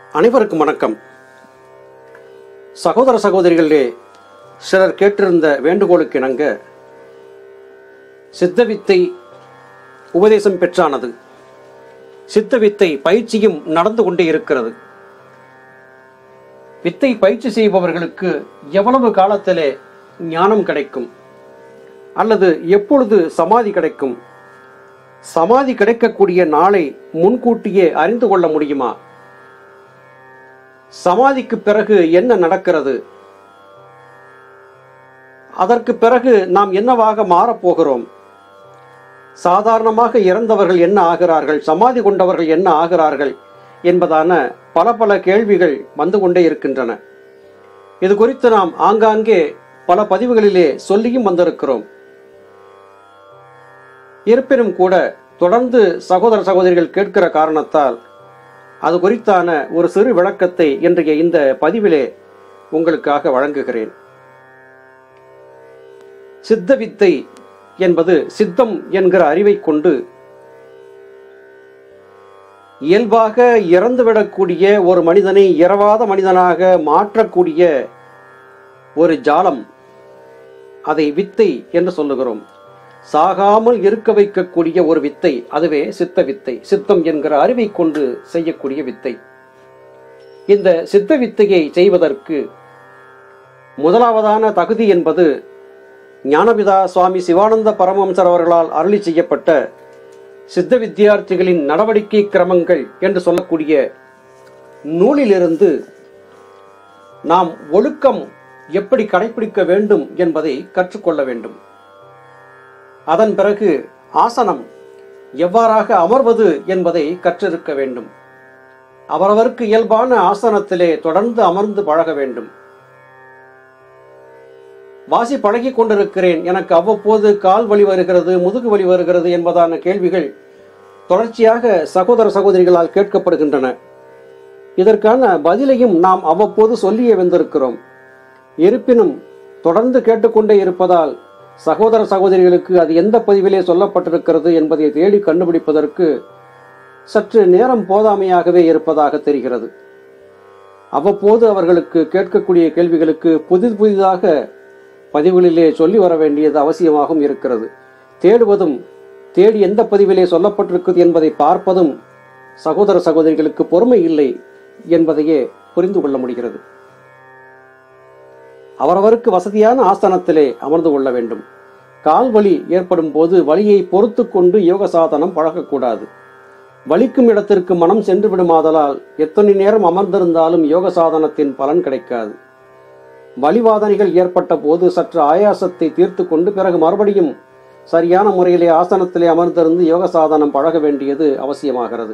அனைவருக்கும் வணக்கம் சகோதர சகோதரிகளே சிலர் கேட்டிருந்த வேண்டுகோளுக்கு இணங்க சித்த வித்தை உபதேசம் பெற்றானது சித்த வித்தை பயிற்சியும் நடந்து கொண்டே இருக்கிறது வித்தை பயிற்சி செய்பவர்களுக்கு எவ்வளவு காலத்திலே ஞானம் கிடைக்கும் அல்லது எப்பொழுது சமாதி கிடைக்கும் சமாதி கிடைக்கக்கூடிய நாளை முன்கூட்டியே அறிந்து கொள்ள முடியுமா சமாதிக்கு பிறகு என்ன நடக்கிறது அதற்கு பிறகு நாம் என்னவாக மாறப்போகிறோம் சாதாரணமாக இறந்தவர்கள் என்ன ஆகிறார்கள் சமாதி கொண்டவர்கள் என்ன ஆகிறார்கள் என்பதான பல பல கேள்விகள் வந்து கொண்டே இருக்கின்றன இது குறித்து நாம் ஆங்காங்கே பல பதிவுகளிலே சொல்லியும் வந்திருக்கிறோம் இருப்பினும் கூட தொடர்ந்து சகோதர சகோதரிகள் கேட்கிற காரணத்தால் அது குறித்தான ஒரு சிறு விளக்கத்தை இன்றைய இந்த பதிவிலே உங்களுக்காக வழங்குகிறேன் சித்த வித்தை என்பது சித்தம் என்கிற அறிவை கொண்டு இயல்பாக இறந்துவிடக்கூடிய ஒரு மனிதனை இரவாத மனிதனாக மாற்றக்கூடிய ஒரு ஜாலம் அதை வித்தை என்று சொல்லுகிறோம் சாகாமல் இருக்க வைக்கக்கூடிய ஒரு வித்தை அதுவே சித்த வித்தை சித்தம் என்கிற அறிவை கொண்டு செய்யக்கூடிய வித்தை இந்த சித்த வித்தையை செய்வதற்கு முதலாவதான தகுதி என்பது ஞானபிதா சுவாமி சிவானந்த பரமஹம்சர் அவர்களால் அருளி செய்யப்பட்ட சித்த வித்தியார்த்திகளின் நடவடிக்கை கிரமங்கள் என்று சொல்லக்கூடிய நூலிலிருந்து நாம் ஒழுக்கம் எப்படி கடைபிடிக்க வேண்டும் என்பதை கற்றுக்கொள்ள வேண்டும் அதன் பிறகு ஆசனம் எவ்வாறாக அமர்வது என்பதை கற்றிருக்க வேண்டும் அவரவருக்கு இயல்பான ஆசனத்திலே தொடர்ந்து அமர்ந்து பழக வேண்டும் வாசி பழகி கொண்டிருக்கிறேன் எனக்கு அவ்வப்போது கால் வலி வருகிறது முதுகு வலி வருகிறது என்பதான கேள்விகள் தொடர்ச்சியாக சகோதர சகோதரிகளால் கேட்கப்படுகின்றன இதற்கான பதிலையும் நாம் அவ்வப்போது சொல்லியே வந்திருக்கிறோம் இருப்பினும் தொடர்ந்து கேட்டுக்கொண்டே இருப்பதால் சகோதர சகோதரிகளுக்கு அது எந்த பதிவிலே சொல்லப்பட்டிருக்கிறது என்பதை தேடி கண்டுபிடிப்பதற்கு சற்று நேரம் போதாமையாகவே இருப்பதாக தெரிகிறது அவ்வப்போது அவர்களுக்கு கேட்கக்கூடிய கேள்விகளுக்கு புதிது புதிதாக பதிவுகளிலே சொல்லி வர வேண்டியது அவசியமாகவும் இருக்கிறது தேடுவதும் தேடி எந்த பதிவிலே சொல்லப்பட்டிருக்குது என்பதை பார்ப்பதும் சகோதர சகோதரிகளுக்கு பொறுமை இல்லை என்பதையே புரிந்து கொள்ள முடிகிறது அவரவருக்கு வசதியான ஆசனத்திலே அமர்ந்து கொள்ள வேண்டும் கால் வலி ஏற்படும் போது வலியை பொறுத்து கொண்டு யோக சாதனம் பழகக்கூடாது வலிக்கும் இடத்திற்கு மனம் சென்று விடுமாதலால் எத்தனை நேரம் அமர்ந்திருந்தாலும் யோக சாதனத்தின் பலன் கிடைக்காது வலிவாதனைகள் ஏற்பட்ட போது சற்று ஆயாசத்தை தீர்த்து கொண்டு பிறகு மறுபடியும் சரியான முறையிலே ஆசனத்திலே அமர்ந்திருந்து யோக சாதனம் பழக வேண்டியது அவசியமாகிறது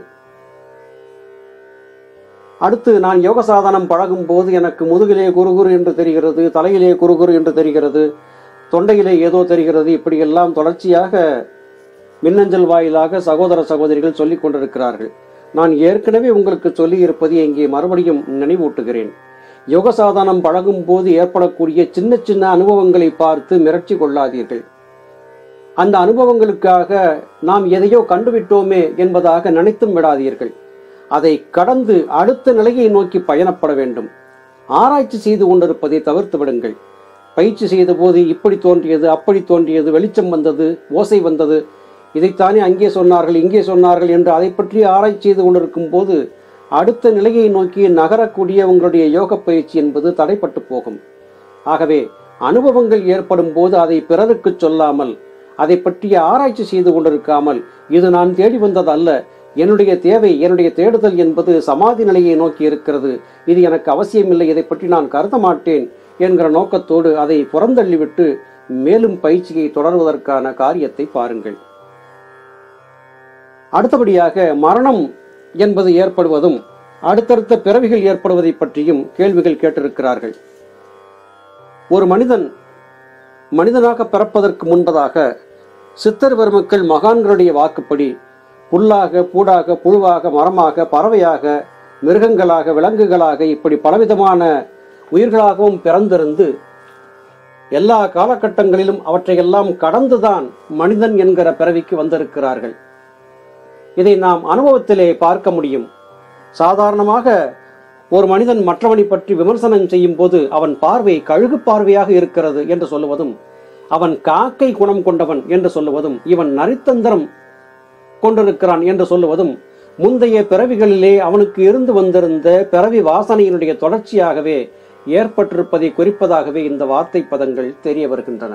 அடுத்து நான் யோக சாதனம் பழகும் போது எனக்கு முதுகிலே குறுகுறு என்று தெரிகிறது தலையிலே குறுகுறு என்று தெரிகிறது தொண்டையிலே ஏதோ தெரிகிறது இப்படியெல்லாம் தொடர்ச்சியாக மின்னஞ்சல் வாயிலாக சகோதர சகோதரிகள் சொல்லிக் கொண்டிருக்கிறார்கள் நான் ஏற்கனவே உங்களுக்கு சொல்லி இருப்பதை இங்கே மறுபடியும் நினைவூட்டுகிறேன் யோக சாதனம் பழகும் போது ஏற்படக்கூடிய சின்ன சின்ன அனுபவங்களை பார்த்து மிரட்சி கொள்ளாதீர்கள் அந்த அனுபவங்களுக்காக நாம் எதையோ கண்டுவிட்டோமே என்பதாக நினைத்தும் விடாதீர்கள் அதை கடந்து அடுத்த நிலையை நோக்கி பயணப்பட வேண்டும் ஆராய்ச்சி செய்து கொண்டிருப்பதை தவிர்த்து விடுங்கள் பயிற்சி செய்த போது இப்படி தோன்றியது அப்படி தோன்றியது வெளிச்சம் வந்தது ஓசை வந்தது இதைத்தானே அங்கே சொன்னார்கள் இங்கே சொன்னார்கள் என்று அதை பற்றி ஆராய்ச்சி செய்து கொண்டிருக்கும் போது அடுத்த நிலையை நோக்கி நகரக்கூடிய உங்களுடைய யோக பயிற்சி என்பது தடைப்பட்டு போகும் ஆகவே அனுபவங்கள் ஏற்படும் போது அதை பிறருக்கு சொல்லாமல் அதை பற்றிய ஆராய்ச்சி செய்து கொண்டிருக்காமல் இது நான் தேடி வந்தது அல்ல என்னுடைய தேவை என்னுடைய தேடுதல் என்பது சமாதி நிலையை நோக்கி இருக்கிறது இது எனக்கு அவசியமில்லை இதை பற்றி நான் கருத மாட்டேன் என்கிற நோக்கத்தோடு அதை புறந்தள்ளிவிட்டு மேலும் பயிற்சியை தொடர்வதற்கான காரியத்தை பாருங்கள் அடுத்தபடியாக மரணம் என்பது ஏற்படுவதும் அடுத்தடுத்த பிறவிகள் ஏற்படுவதை பற்றியும் கேள்விகள் கேட்டிருக்கிறார்கள் ஒரு மனிதன் மனிதனாக பிறப்பதற்கு முன்பதாக சித்தர் பெருமக்கள் மகான்களுடைய வாக்குப்படி புல்லாக பூடாக புழுவாக மரமாக பறவையாக மிருகங்களாக விலங்குகளாக இப்படி பலவிதமான உயிர்களாகவும் பிறந்திருந்து எல்லா காலகட்டங்களிலும் அவற்றையெல்லாம் கடந்துதான் மனிதன் என்கிற பிறவிக்கு வந்திருக்கிறார்கள் இதை நாம் அனுபவத்திலே பார்க்க முடியும் சாதாரணமாக ஒரு மனிதன் மற்றவனை பற்றி விமர்சனம் செய்யும் போது அவன் பார்வை கழுகு பார்வையாக இருக்கிறது என்று சொல்லுவதும் அவன் காக்கை குணம் கொண்டவன் என்று சொல்லுவதும் இவன் நரித்தந்திரம் கொண்டிருக்கிறான் என்று சொல்லுவதும் முந்தைய பிறவிகளிலே அவனுக்கு இருந்து வந்திருந்த பிறவி வாசனையினுடைய தொடர்ச்சியாகவே ஏற்பட்டிருப்பதை குறிப்பதாகவே இந்த வார்த்தை பதங்கள் தெரிய வருகின்றன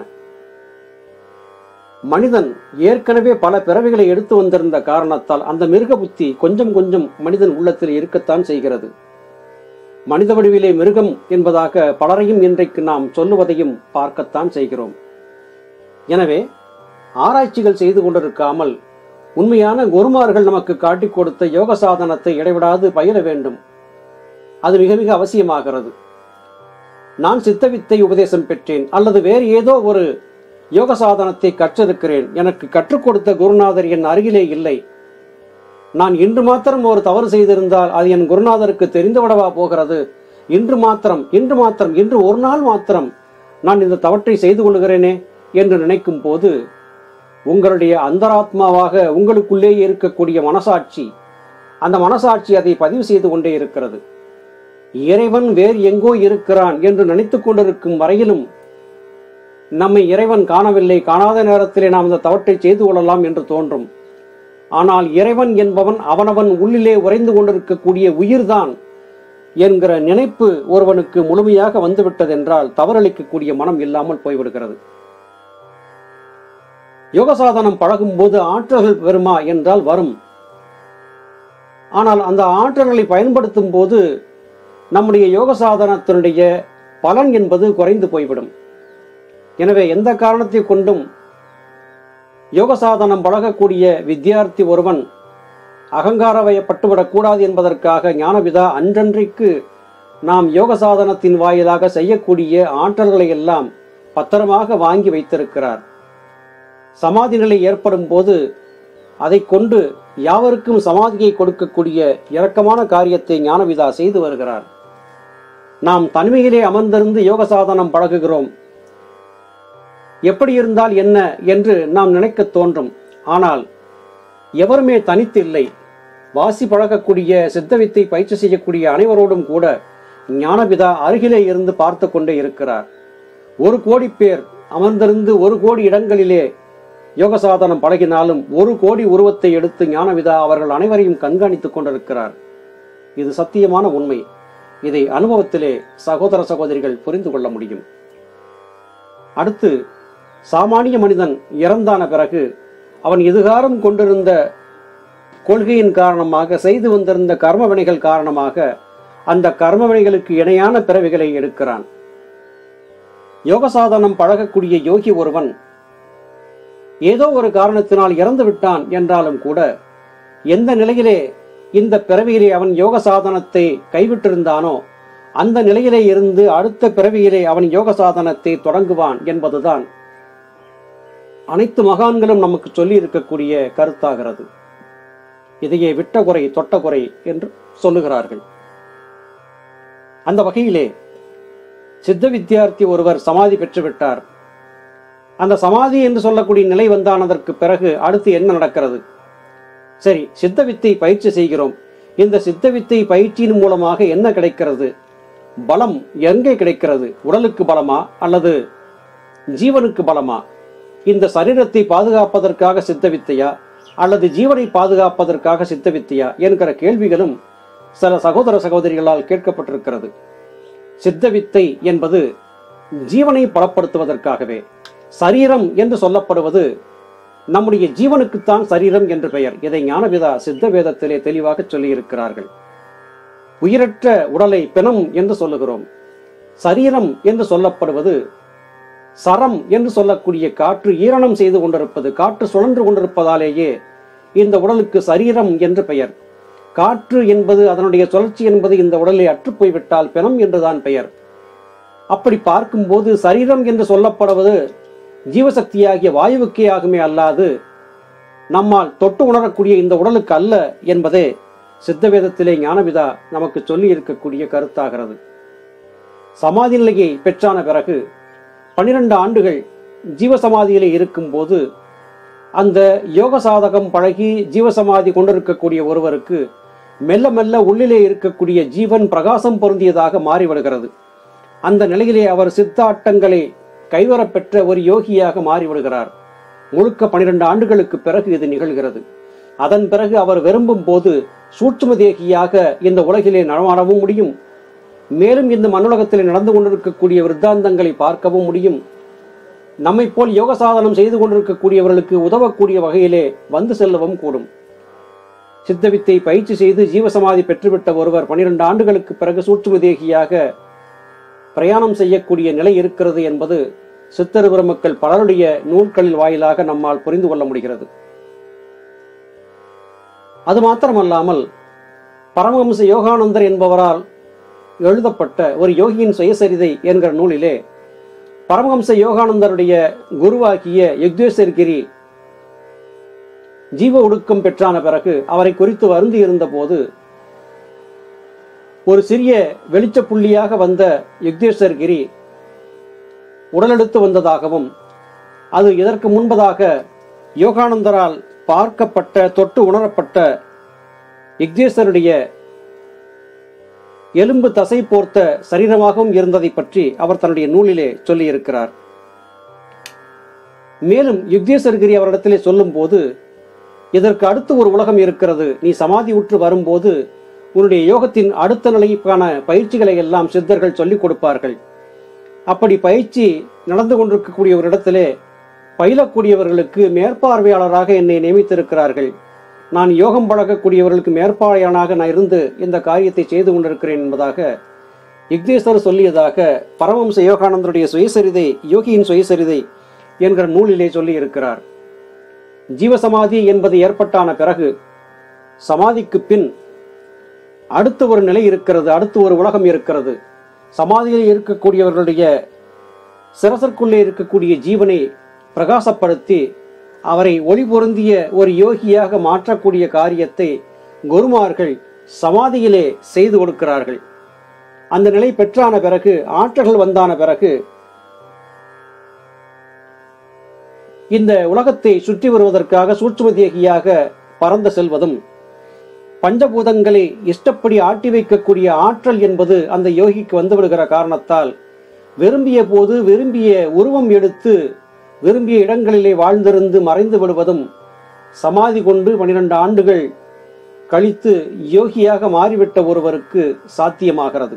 மனிதன் ஏற்கனவே பல பிறவிகளை எடுத்து வந்திருந்த காரணத்தால் அந்த மிருக புத்தி கொஞ்சம் கொஞ்சம் மனிதன் உள்ளத்தில் இருக்கத்தான் செய்கிறது மனித வடிவிலே மிருகம் என்பதாக பலரையும் இன்றைக்கு நாம் சொல்லுவதையும் பார்க்கத்தான் செய்கிறோம் எனவே ஆராய்ச்சிகள் செய்து கொண்டிருக்காமல் உண்மையான குருமார்கள் நமக்கு காட்டிக் கொடுத்த யோக சாதனத்தை இடைவிடாது பயிர வேண்டும் அது மிக மிக அவசியமாகிறது நான் சித்தவித்தை உபதேசம் பெற்றேன் அல்லது வேறு ஏதோ ஒரு யோக சாதனத்தை கற்றிருக்கிறேன் எனக்கு கற்றுக் கொடுத்த குருநாதர் என் அருகிலே இல்லை நான் இன்று மாத்திரம் ஒரு தவறு செய்திருந்தால் அது என் குருநாதருக்கு தெரிந்துவிடவா போகிறது இன்று மாத்திரம் இன்று மாத்திரம் இன்று ஒரு நாள் மாத்திரம் நான் இந்த தவற்றை செய்து கொள்கிறேனே என்று நினைக்கும் போது உங்களுடைய அந்தராத்மாவாக உங்களுக்குள்ளேயே இருக்கக்கூடிய மனசாட்சி அந்த மனசாட்சி அதை பதிவு செய்து கொண்டே இருக்கிறது இறைவன் வேறு எங்கோ இருக்கிறான் என்று நினைத்துக் கொண்டிருக்கும் வரையிலும் நம்மை இறைவன் காணவில்லை காணாத நேரத்திலே நாம் இந்த தவற்றை செய்து கொள்ளலாம் என்று தோன்றும் ஆனால் இறைவன் என்பவன் அவனவன் உள்ளிலே உறைந்து கொண்டிருக்கக்கூடிய உயிர்தான் என்கிற நினைப்பு ஒருவனுக்கு முழுமையாக வந்துவிட்டதென்றால் தவறளிக்கக்கூடிய மனம் இல்லாமல் போய்விடுகிறது யோக சாதனம் பழகும் போது ஆற்றல்கள் வருமா என்றால் வரும் ஆனால் அந்த ஆற்றல்களை பயன்படுத்தும் போது நம்முடைய யோக சாதனத்தினுடைய பலன் என்பது குறைந்து போய்விடும் எனவே எந்த காரணத்தை கொண்டும் யோக சாதனம் பழகக்கூடிய வித்தியார்த்தி ஒருவன் அகங்காரவயப்பட்டுவிடக் கூடாது என்பதற்காக ஞானபிதா அன்றன்றைக்கு நாம் யோக சாதனத்தின் வாயிலாக செய்யக்கூடிய ஆற்றல்களை எல்லாம் பத்திரமாக வாங்கி வைத்திருக்கிறார் சமாதி நிலை ஏற்படும் போது அதை கொண்டு யாவருக்கும் சமாதியை கொடுக்கக்கூடிய இரக்கமான காரியத்தை ஞானவிதா செய்து வருகிறார் நாம் தனிமையிலே அமர்ந்திருந்து யோக சாதனம் பழகுகிறோம் எப்படி இருந்தால் என்ன என்று நாம் நினைக்க தோன்றும் ஆனால் எவருமே தனித்து இல்லை வாசி பழகக்கூடிய சித்தவித்தை பயிற்சி செய்யக்கூடிய அனைவரோடும் கூட ஞானபிதா அருகிலே இருந்து பார்த்து கொண்டே இருக்கிறார் ஒரு கோடி பேர் அமர்ந்திருந்து ஒரு கோடி இடங்களிலே யோக சாதனம் பழகினாலும் ஒரு கோடி உருவத்தை எடுத்து ஞானவிதா அவர்கள் அனைவரையும் கண்காணித்துக் கொண்டிருக்கிறார் இது சத்தியமான உண்மை இதை அனுபவத்திலே சகோதர சகோதரிகள் புரிந்து கொள்ள முடியும் அடுத்து சாமானிய மனிதன் இறந்தான பிறகு அவன் எதிர்காலம் கொண்டிருந்த கொள்கையின் காரணமாக செய்து வந்திருந்த கர்ம வினைகள் காரணமாக அந்த கர்ம வினைகளுக்கு இணையான பிறவிகளை எடுக்கிறான் யோக சாதனம் பழகக்கூடிய யோகி ஒருவன் ஏதோ ஒரு காரணத்தினால் இறந்து விட்டான் என்றாலும் கூட எந்த நிலையிலே இந்த பிறவியிலே அவன் யோக சாதனத்தை கைவிட்டிருந்தானோ அந்த நிலையிலே இருந்து அடுத்த பிறவியிலே அவன் யோக சாதனத்தை தொடங்குவான் என்பதுதான் அனைத்து மகான்களும் நமக்கு சொல்லி இருக்கக்கூடிய கருத்தாகிறது இதையே விட்ட குறை தொட்ட குறை என்று சொல்லுகிறார்கள் அந்த வகையிலே சித்த வித்தியார்த்தி ஒருவர் சமாதி பெற்றுவிட்டார் அந்த சமாதி என்று சொல்லக்கூடிய நிலை வந்தானதற்கு பிறகு அடுத்து என்ன நடக்கிறது சரி சித்த வித்தை பயிற்சி செய்கிறோம் இந்த சித்த வித்தை பயிற்சியின் மூலமாக என்ன கிடைக்கிறது பலம் எங்கே கிடைக்கிறது உடலுக்கு பலமா அல்லது ஜீவனுக்கு பலமா இந்த சரீரத்தை பாதுகாப்பதற்காக சித்த வித்தையா அல்லது ஜீவனை பாதுகாப்பதற்காக சித்த வித்தையா என்கிற கேள்விகளும் சில சகோதர சகோதரிகளால் கேட்கப்பட்டிருக்கிறது சித்த வித்தை என்பது ஜீவனை பலப்படுத்துவதற்காகவே சரீரம் என்று சொல்லப்படுவது நம்முடைய ஜீவனுக்குத்தான் சரீரம் என்று பெயர் இதை ஞானவிதா சித்த வேதத்திலே தெளிவாக சொல்லியிருக்கிறார்கள் உயிரற்ற உடலை பிணம் என்று சொல்லுகிறோம் சரீரம் என்று சொல்லப்படுவது சரம் என்று சொல்லக்கூடிய காற்று ஈரணம் செய்து கொண்டிருப்பது காற்று சுழன்று கொண்டிருப்பதாலேயே இந்த உடலுக்கு சரீரம் என்று பெயர் காற்று என்பது அதனுடைய சுழற்சி என்பது இந்த உடலை அற்றுப்போய்விட்டால் பிணம் என்றுதான் பெயர் அப்படி பார்க்கும்போது சரீரம் என்று சொல்லப்படுவது ஜீவசக்தியாகிய வாயுவுக்கே ஆகுமே அல்லாது நம்மால் தொட்டு உணரக்கூடிய இந்த உடலுக்கு அல்ல என்பதே சித்தவேதத்திலே ஞானவிதா நமக்கு சொல்லி இருக்கக்கூடிய கருத்தாகிறது சமாதி நிலையை பெற்றான பிறகு பன்னிரண்டு ஆண்டுகள் ஜீவசமாதியிலே இருக்கும்போது அந்த யோக சாதகம் பழகி ஜீவசமாதி கொண்டிருக்கக்கூடிய ஒருவருக்கு மெல்ல மெல்ல உள்ளிலே இருக்கக்கூடிய ஜீவன் பிரகாசம் பொருந்தியதாக மாறிவிடுகிறது அந்த நிலையிலே அவர் சித்தாட்டங்களை கைவரப் பெற்ற ஒரு யோகியாக மாறிவிடுகிறார் முழுக்க பனிரெண்டு ஆண்டுகளுக்கு பிறகு இது நிகழ்கிறது அதன் பிறகு அவர் விரும்பும் போது சூட்சும தேகியாக இந்த உலகிலே நடமாடவும் முடியும் மேலும் இந்த மண்ணுலகத்தில் நடந்து கொண்டிருக்கக்கூடிய விருத்தாந்தங்களை பார்க்கவும் முடியும் நம்மை போல் யோக சாதனம் செய்து கொண்டிருக்கக்கூடியவர்களுக்கு உதவக்கூடிய வகையிலே வந்து செல்லவும் கூடும் சித்தவித்தை பயிற்சி செய்து ஜீவசமாதி பெற்றுவிட்ட ஒருவர் பனிரெண்டு ஆண்டுகளுக்கு பிறகு சூட்சும தேகியாக பிரயாணம் செய்யக்கூடிய நிலை இருக்கிறது என்பது சித்தர் பெருமக்கள் பலருடைய நூல்களில் வாயிலாக நம்மால் புரிந்து கொள்ள முடிகிறது அது மாத்திரமல்லாமல் பரமஹம்ச யோகானந்தர் என்பவரால் எழுதப்பட்ட ஒரு யோகியின் சுயசரிதை என்கிற நூலிலே பரமஹம்ச யோகானந்தருடைய குருவாகிய யுக்தேஸ்வர்கிரி ஜீவ ஒடுக்கம் பெற்றான பிறகு அவரை குறித்து வருந்தி இருந்தபோது ஒரு சிறிய வெளிச்ச புள்ளியாக வந்த யுக்தேஸ்வர்கிரி உடலெடுத்து வந்ததாகவும் அது இதற்கு முன்பதாக யோகானந்தரால் பார்க்கப்பட்ட தொட்டு உணரப்பட்ட யுக்தேஸ்வருடைய எலும்பு தசை போர்த்த சரீரமாகவும் இருந்ததை பற்றி அவர் தன்னுடைய நூலிலே சொல்லியிருக்கிறார் மேலும் யுக்தேஸ்வரகிரி அவரிடத்திலே சொல்லும்போது இதற்கு அடுத்து ஒரு உலகம் இருக்கிறது நீ சமாதி உற்று வரும்போது உன்னுடைய யோகத்தின் அடுத்த நிலைக்கான பயிற்சிகளை எல்லாம் சித்தர்கள் சொல்லிக் கொடுப்பார்கள் அப்படி பயிற்சி நடந்து கொண்டிருக்கக்கூடிய ஒரு இடத்திலே பயிலக்கூடியவர்களுக்கு மேற்பார்வையாளராக என்னை நியமித்திருக்கிறார்கள் நான் யோகம் பழகக்கூடியவர்களுக்கு மேற்பார்வையாளனாக நான் இருந்து இந்த காரியத்தை செய்து கொண்டிருக்கிறேன் என்பதாக யுக்தேஸ்வர் சொல்லியதாக பரமம்ச யோகானந்தருடைய சுயசரிதை யோகியின் சுயசரிதை என்கிற நூலிலே சொல்லி இருக்கிறார் ஜீவசமாதி என்பது ஏற்பட்டான பிறகு சமாதிக்கு பின் அடுத்த ஒரு நிலை இருக்கிறது அடுத்து ஒரு உலகம் இருக்கிறது சமாதியில் இருக்கக்கூடியவர்களுடைய சிரசற்குள்ளே இருக்கக்கூடிய ஜீவனை பிரகாசப்படுத்தி அவரை ஒளி பொருந்திய ஒரு யோகியாக மாற்றக்கூடிய காரியத்தை குருமார்கள் சமாதியிலே செய்து கொடுக்கிறார்கள் அந்த நிலை பெற்றான பிறகு ஆற்றல்கள் வந்தான பிறகு இந்த உலகத்தை சுற்றி வருவதற்காக சூட்சும தேகியாக பறந்த செல்வதும் பஞ்சபூதங்களை இஷ்டப்படி ஆட்டி வைக்கக்கூடிய ஆற்றல் என்பது அந்த யோகிக்கு வந்துவிடுகிற காரணத்தால் விரும்பிய போது விரும்பிய உருவம் எடுத்து விரும்பிய இடங்களிலே வாழ்ந்திருந்து மறைந்து விடுவதும் சமாதி கொண்டு பனிரெண்டு ஆண்டுகள் கழித்து யோகியாக மாறிவிட்ட ஒருவருக்கு சாத்தியமாகிறது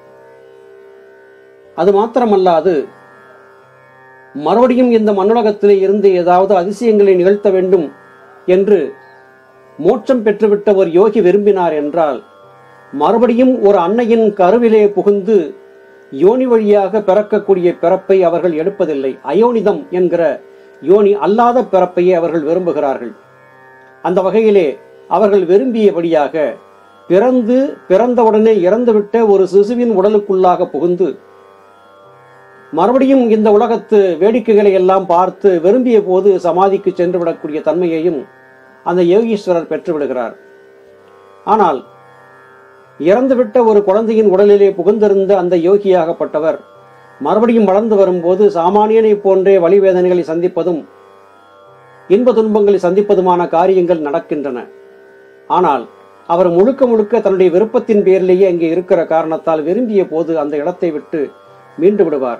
அது மாத்திரமல்லாது மறுபடியும் இந்த மண்ணுலகத்திலே இருந்து ஏதாவது அதிசயங்களை நிகழ்த்த வேண்டும் என்று மோட்சம் பெற்றுவிட்ட ஒரு யோகி விரும்பினார் என்றால் மறுபடியும் ஒரு அன்னையின் கருவிலே புகுந்து யோனி வழியாக பிறக்கக்கூடிய பிறப்பை அவர்கள் எடுப்பதில்லை அயோனிதம் என்கிற யோனி அல்லாத பிறப்பையே அவர்கள் விரும்புகிறார்கள் அந்த வகையிலே அவர்கள் விரும்பியபடியாக பிறந்து பிறந்தவுடனே இறந்துவிட்ட ஒரு சிசுவின் உடலுக்குள்ளாக புகுந்து மறுபடியும் இந்த உலகத்து வேடிக்கைகளை எல்லாம் பார்த்து விரும்பிய போது சமாதிக்கு சென்று விடக்கூடிய தன்மையையும் அந்த யோகீஸ்வரர் பெற்று விடுகிறார் ஆனால் இறந்துவிட்ட ஒரு குழந்தையின் உடலிலே புகுந்திருந்த அந்த யோகியாகப்பட்டவர் மறுபடியும் வளர்ந்து வரும்போது சாமானியனைப் போன்றே வழிவேதனைகளை சந்திப்பதும் இன்ப துன்பங்களை சந்திப்பதுமான காரியங்கள் நடக்கின்றன ஆனால் அவர் முழுக்க முழுக்க தன்னுடைய விருப்பத்தின் பேரிலேயே அங்கே இருக்கிற காரணத்தால் விரும்பிய போது அந்த இடத்தை விட்டு மீண்டு விடுவார்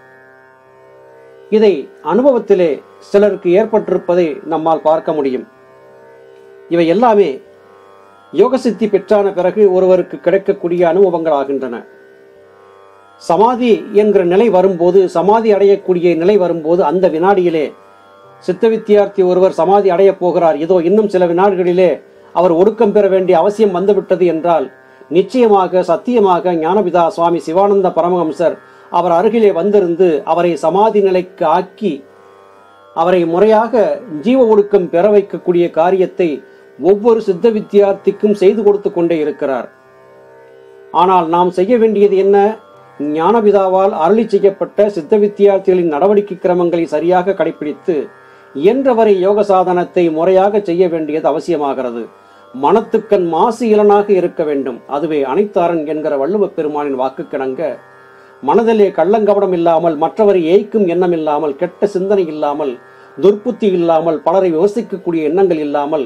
இதை அனுபவத்திலே சிலருக்கு ஏற்பட்டிருப்பதை நம்மால் பார்க்க முடியும் இவை எல்லாமே யோக சித்தி பெற்றான பிறகு ஒருவருக்கு கிடைக்கக்கூடிய அனுபவங்கள் ஆகின்றன சமாதி என்கிற நிலை வரும்போது சமாதி அடையக்கூடிய நிலை வரும்போது அந்த வினாடியிலே சித்த வித்தியார்த்தி ஒருவர் சமாதி அடையப் போகிறார் இதோ இன்னும் சில வினாடிகளிலே அவர் ஒடுக்கம் பெற வேண்டிய அவசியம் வந்துவிட்டது என்றால் நிச்சயமாக சத்தியமாக ஞானபிதா சுவாமி சிவானந்த பரமஹம்சர் அவர் அருகிலே வந்திருந்து அவரை சமாதி நிலைக்கு ஆக்கி அவரை முறையாக ஜீவ ஒடுக்கம் பெற வைக்கக்கூடிய காரியத்தை ஒவ்வொரு சித்த வித்தியார்த்திக்கும் செய்து கொடுத்து கொண்டே இருக்கிறார் ஆனால் நாம் செய்ய வேண்டியது என்ன ஞானபிதாவால் அருளி செய்யப்பட்ட சித்த வித்தியார்த்திகளின் நடவடிக்கை கிரமங்களை சரியாக கடைபிடித்து இயன்றவரை யோக சாதனத்தை முறையாக செய்ய வேண்டியது அவசியமாகிறது மனத்துக்கண் மாசு இலனாக இருக்க வேண்டும் அதுவே அனைத்தாரன் என்கிற வள்ளுவப் பெருமானின் வாக்குக்கிணங்க மனதிலே கள்ளங்கபடம் இல்லாமல் மற்றவரை ஏய்க்கும் எண்ணம் இல்லாமல் கெட்ட சிந்தனை இல்லாமல் துர்ப்புத்தி இல்லாமல் பலரை விமர்சிக்கக்கூடிய எண்ணங்கள் இல்லாமல்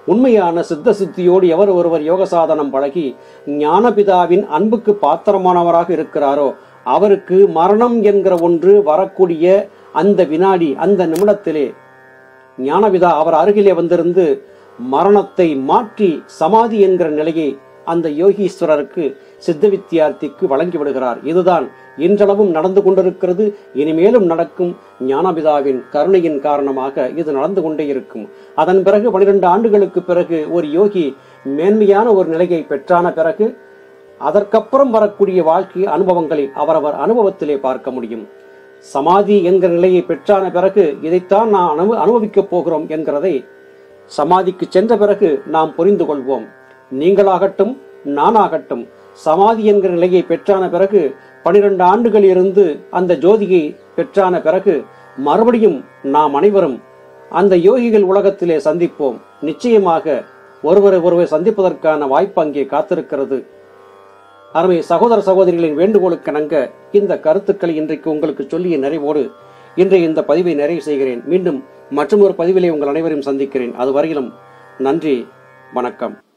உண்மையான சித்த சித்தியோடு எவர் ஒருவர் யோக சாதனம் பழகி ஞானபிதாவின் அன்புக்கு பாத்திரமானவராக இருக்கிறாரோ அவருக்கு மரணம் என்கிற ஒன்று வரக்கூடிய அந்த வினாடி அந்த நிமிடத்திலே ஞானபிதா அவர் அருகிலே வந்திருந்து மரணத்தை மாற்றி சமாதி என்கிற நிலையை அந்த யோகீஸ்வரருக்கு சித்த வித்தியார்த்திக்கு வழங்கி விடுகிறார் இதுதான் இன்றளவும் நடந்து கொண்டிருக்கிறது இனிமேலும் நடக்கும் ஞானபிதாவின் கருணையின் காரணமாக இது நடந்து கொண்டே இருக்கும் அதன் பிறகு பனிரெண்டு ஆண்டுகளுக்கு பிறகு ஒரு யோகி மேன்மையான ஒரு நிலையை பெற்றான பிறகு அதற்கப்புறம் வரக்கூடிய வாழ்க்கை அனுபவங்களை அவரவர் அனுபவத்திலே பார்க்க முடியும் சமாதி என்கிற நிலையை பெற்றான பிறகு இதைத்தான் நான் அனுப அனுபவிக்கப் போகிறோம் என்கிறதை சமாதிக்கு சென்ற பிறகு நாம் புரிந்து கொள்வோம் நீங்களாகட்டும் நானாகட்டும் சமாதி என்கிற நிலையை பெற்றான பிறகு பனிரெண்டு ஆண்டுகள் இருந்து அந்த ஜோதியை பெற்றான பிறகு மறுபடியும் நாம் அனைவரும் அந்த யோகிகள் உலகத்திலே சந்திப்போம் நிச்சயமாக ஒருவரை ஒருவர் சந்திப்பதற்கான வாய்ப்பு அங்கே காத்திருக்கிறது அருமை சகோதர சகோதரிகளின் வேண்டுகோளுக்கிணங்க இந்த கருத்துக்களை இன்றைக்கு உங்களுக்கு சொல்லிய நிறைவோடு இன்றைய இந்த பதிவை நிறைவு செய்கிறேன் மீண்டும் மற்றொரு பதிவிலே உங்கள் அனைவரையும் சந்திக்கிறேன் அதுவரையிலும் நன்றி வணக்கம்